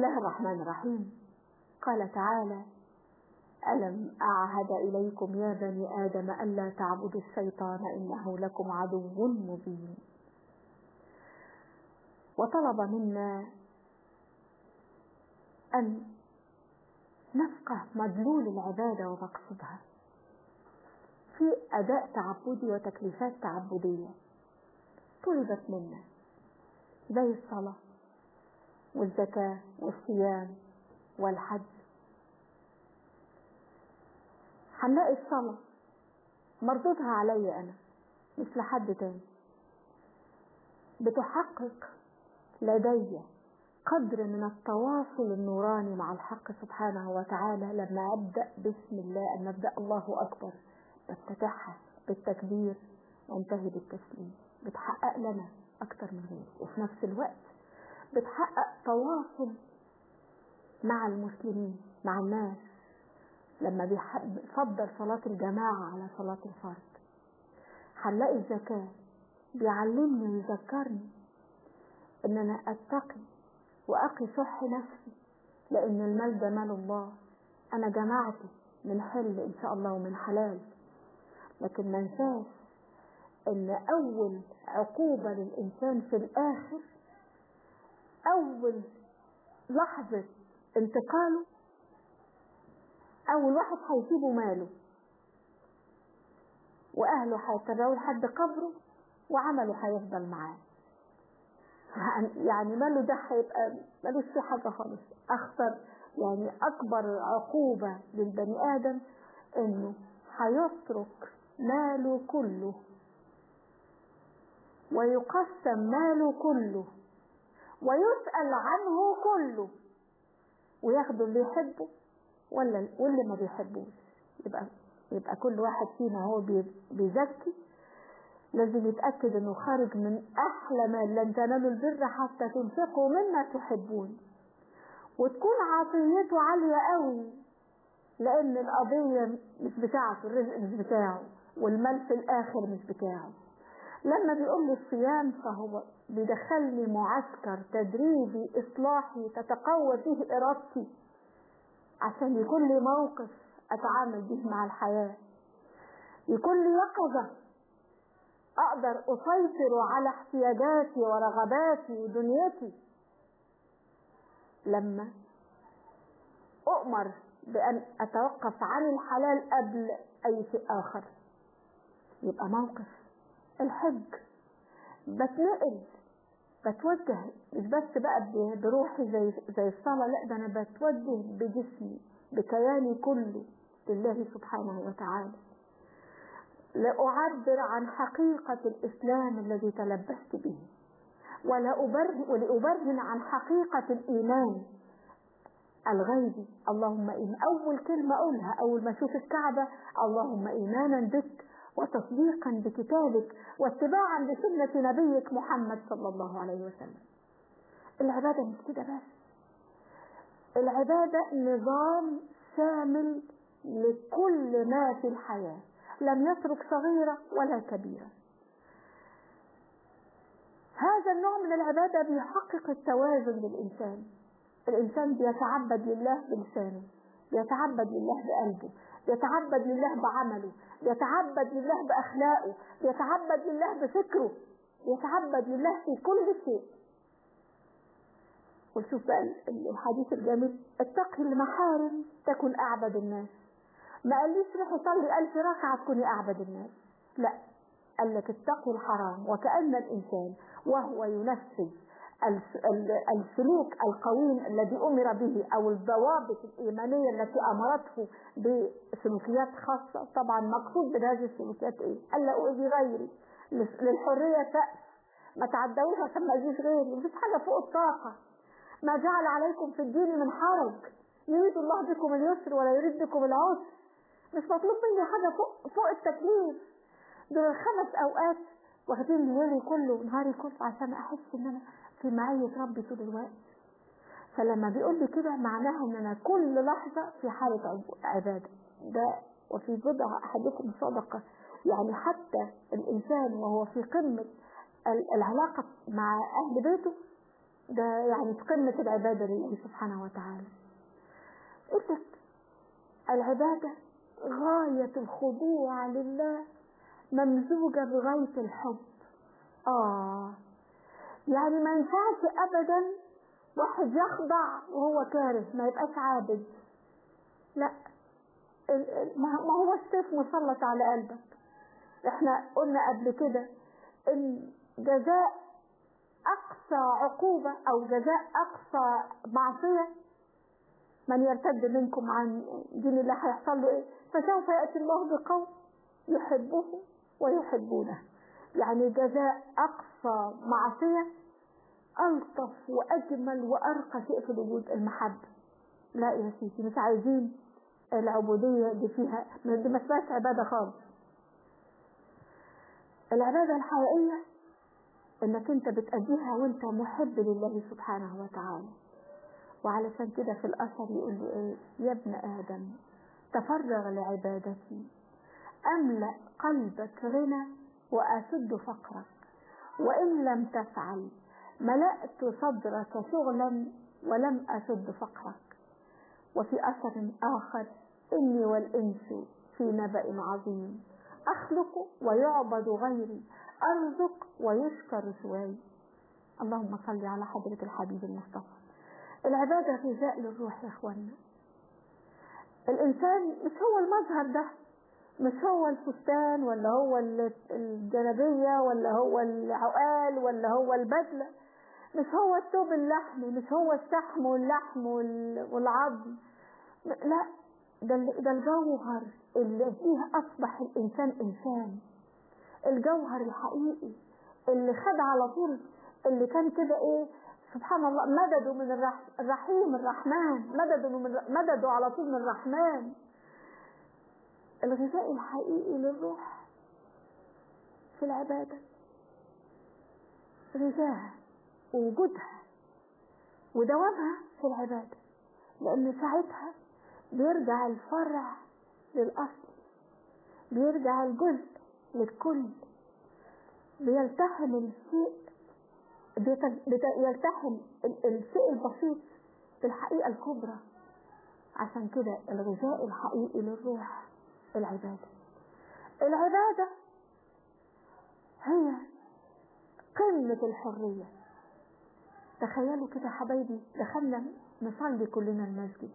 الله الرحمن الرحيم قال تعالى ألم أعهد إليكم يا بني آدم ألا تعبدوا الشيطان إنه لكم عدو مبين وطلب منا أن نفقه مدلول العبادة ومقصودها في أداء تعبدي وتكليفات تعبدية طلبت منا زي الصلاة والزكاة والصيام والحج هنلاقي الصلاة مردودها عليا أنا مش لحد تاني بتحقق لدي قدر من التواصل النوراني مع الحق سبحانه وتعالى لما أبدأ بسم الله أن أبدأ الله أكبر بفتتحها بالتكبير وانتهي بالتسليم بتحقق لنا أكتر من غيره وفي نفس الوقت بتحقق تواصل مع المسلمين مع الناس لما بيفضل صلاة الجماعة على صلاة الفرد هنلاقي الزكاة بيعلمني ويذكرني ان انا اتقي واقي شح نفسي لان المال ده مال الله انا جمعته من حل ان شاء الله ومن حلال لكن ما انساش ان اول عقوبة للانسان في الاخر اول لحظة انتقاله اول واحد هيسيبه ماله واهله هيتبعوه لحد قبره وعمله هيفضل معاه يعني ماله ده هيبقى ملوش فيه حاجة خالص أخطر يعني أكبر عقوبة للبني آدم إنه هيترك ماله كله ويقسم ماله كله ويسأل عنه كله وياخده اللي يحبه ولا واللي ما بيحبوش يبقى يبقى كل واحد فينا هو بيزكي لازم يتأكد انه خارج من احلى مال لن تنالوا البر حتى تنفقوا مما تحبون وتكون عطيته عالية قوي لان القضية مش بتاعته الرزق مش بتاعه والمال في الاخر مش بتاعه لما بيقول لي الصيام فهو بيدخلني معسكر تدريبي اصلاحي تتقوى فيه ارادتي عشان يكون لي موقف اتعامل به مع الحياة يكون لي يقظة اقدر اسيطر على احتياجاتي ورغباتي ودنيتي لما اؤمر بان اتوقف عن الحلال قبل اي شيء اخر يبقى موقف الحج بتنقل بتوجه مش بس بقى بروحي زي زي الصلاه لا ده انا بتوجه بجسمي بكياني كله لله سبحانه وتعالى لأعبر عن حقيقة الإسلام الذي تلبست به ولا أبرهن ولأبرهن عن حقيقة الإيمان الغيبي اللهم إن أول كلمة أقولها أول ما أشوف الكعبة اللهم إيمانا بك وتصديقا بكتابك واتباعا لسنة نبيك محمد صلى الله عليه وسلم العبادة مش كده بس العبادة نظام شامل لكل ما في الحياة لم يترك صغيرة ولا كبيرة هذا النوع من العبادة بيحقق التوازن للإنسان الإنسان بيتعبد لله بلسانه بيتعبد لله بقلبه بيتعبد لله بعمله بيتعبد لله بأخلاقه بيتعبد لله بفكره بيتعبد لله في كل شيء وشوف بقى الحديث الجميل اتقي المحارم تكن أعبد الناس ما قاليش روحي صلي ألف ركعة تكوني أعبد الناس لا قال لك اتقي الحرام وكأن الإنسان وهو ينفذ السلوك القويم الذي أمر به أو الضوابط الإيمانية التي أمرته بسلوكيات خاصة طبعا مقصود بهذه السلوكيات إيه؟ ألا أؤذي غيري للحرية فأس ما تعدوش عشان ما أذيش غيري مفيش حاجة فوق الطاقة ما جعل عليكم في الدين من حرج يريد الله بكم اليسر ولا يريد بكم العسر مش مطلوب مني حاجة فوق, فوق التكليف دول الخمس أوقات واخدين ليلي كله نهاري كله عشان أحس إن أنا في معية ربي طول الوقت فلما بيقول لي كده معناها إن أنا كل لحظة في حالة عبادة ده وفي بضع أحدكم صدقة يعني حتى الإنسان وهو في قمة العلاقة مع أهل بيته ده يعني في قمة العبادة لله سبحانه وتعالى قلت العبادة غاية الخضوع لله ممزوجة بغاية الحب آه يعني ما ينفعش أبدا واحد يخضع وهو كاره ما يبقاش عابد لا ما هو السيف مسلط على قلبك احنا قلنا قبل كده ان جزاء اقصى عقوبة او جزاء اقصى معصية من يرتد منكم عن دين الله هيحصل له ايه فسوف يأتي الله بقوم يحبه ويحبونه يعني جزاء اقصى معصية الطف واجمل وارقى شيء في الوجود المحبة لا يا سيدي مش عايزين العبودية دي فيها دي ما اسمهاش عبادة خالص العبادة الحقيقية انك انت بتأديها وانت محب لله سبحانه وتعالى وعلشان كده في الأثر يقول له ايه يا ابن آدم تفرغ لعبادتي أملأ قلبك غنى وأسد فقرك وإن لم تفعل ملأت صدرك شغلا ولم أسد فقرك وفي أثر آخر إني والإنس في نبأ عظيم أخلق ويعبد غيري أرزق ويشكر سواي اللهم صل على حضرة الحبيب المصطفى العبادة غذاء للروح يا اخوانا الإنسان مش هو المظهر ده مش هو الفستان ولا هو الجلابية ولا هو العقال ولا هو البدلة مش هو الثوب اللحمي مش هو الشحم واللحم والعظم لا ده ده الجوهر اللي فيه اصبح الانسان انسان الجوهر الحقيقي اللي خد على طول اللي كان كده ايه سبحان الله مدده من الرحيم الرحمن مدده من مدده على طول من الرحمن الغذاء الحقيقي للروح في العباده غذاها ووجودها ودوامها في العباده لان ساعتها بيرجع الفرع للأصل بيرجع الجزء للكل بيلتحم الشيء يلتحم الشيء البسيط بالحقيقة الكبرى عشان كده الغذاء الحقيقي للروح العبادة العبادة هي قمة الحرية تخيلوا كده حبايبي دخلنا نصلي كلنا المسجد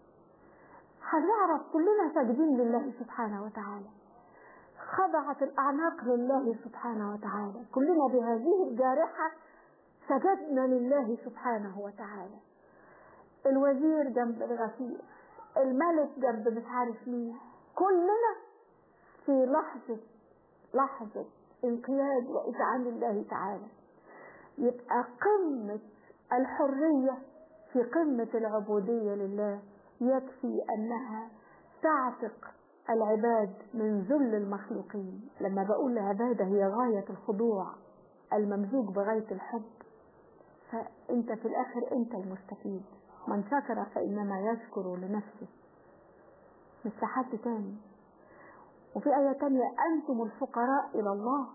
هنعرف كلنا ساجدين لله سبحانه وتعالى خضعت الأعناق لله سبحانه وتعالى كلنا بهذه الجارحة سجدنا لله سبحانه وتعالى الوزير جنب الغفير الملك جنب مش عارف مين كلنا في لحظة لحظة انقياد وإذعان لله تعالى يبقى قمة الحرية في قمة العبودية لله يكفي أنها تعتق العباد من ذل المخلوقين لما بقول العبادة هي غاية الخضوع الممزوج بغاية الحب فأنت في الآخر أنت المستفيد من شكر فإنما يشكر لنفسه مش لحد تاني وفي آية تانية أنتم الفقراء إلى الله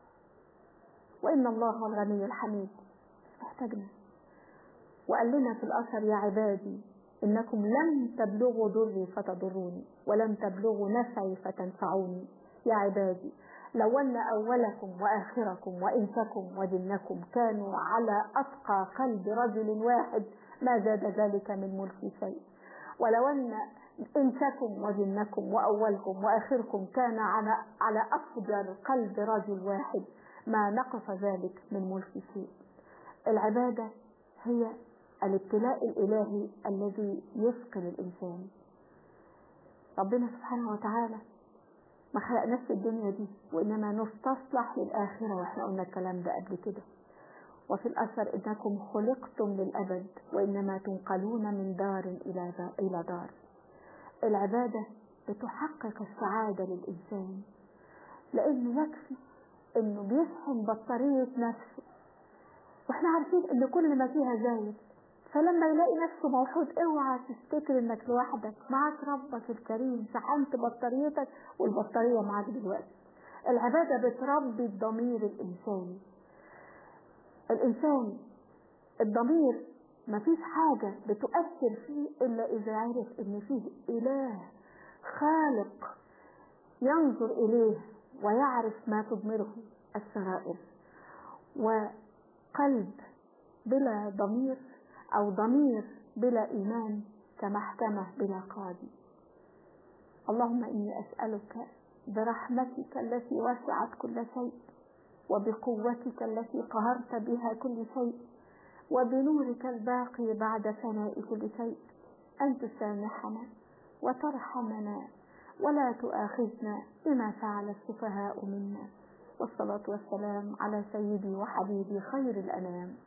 وإن الله هو الغني الحميد محتاجنا وقال لنا في الأثر يا عبادي إنكم لن تبلغوا ضري فتضروني ولن تبلغوا نفعي فتنفعوني يا عبادي لو أن أولكم وآخركم وإنسكم وجنكم كانوا على أتقى قلب رجل واحد ما زاد ذلك من ملك شيء ولو أن إنسكم وجنكم وأولكم وآخركم كان على على أفجر قلب رجل واحد ما نقص ذلك من ملك شيء العبادة هي الابتلاء الإلهي الذي يثقل الإنسان ربنا سبحانه وتعالى ما خلقناش الدنيا دي وإنما نستصلح للآخرة وإحنا قلنا الكلام ده قبل كده وفي الأثر إنكم خلقتم للأبد وإنما تنقلون من دار إلى دار, إلى دار العبادة بتحقق السعادة للإنسان لأنه يكفي إنه بيشحن بطارية نفسه واحنا عارفين ان كل ما فيها زايد فلما يلاقي نفسه موحود اوعى تفتكر انك لوحدك معاك ربك الكريم شحنت بطاريتك والبطارية معاك دلوقتي العبادة بتربي الضمير الإنساني الإنسان الضمير مفيش حاجة بتؤثر فيه إلا إذا عرف إن فيه إله خالق ينظر إليه ويعرف ما تضمره السرائر وقلب بلا ضمير أو ضمير بلا إيمان كمحكمة بلا قاضي اللهم إني أسألك برحمتك التي وسعت كل شيء وبقوتك التي قهرت بها كل شيء وبنورك الباقي بعد فناء كل شيء أن تسامحنا وترحمنا ولا تؤاخذنا بما فعل السفهاء منا والصلاة والسلام على سيدي وحبيبي خير الأنام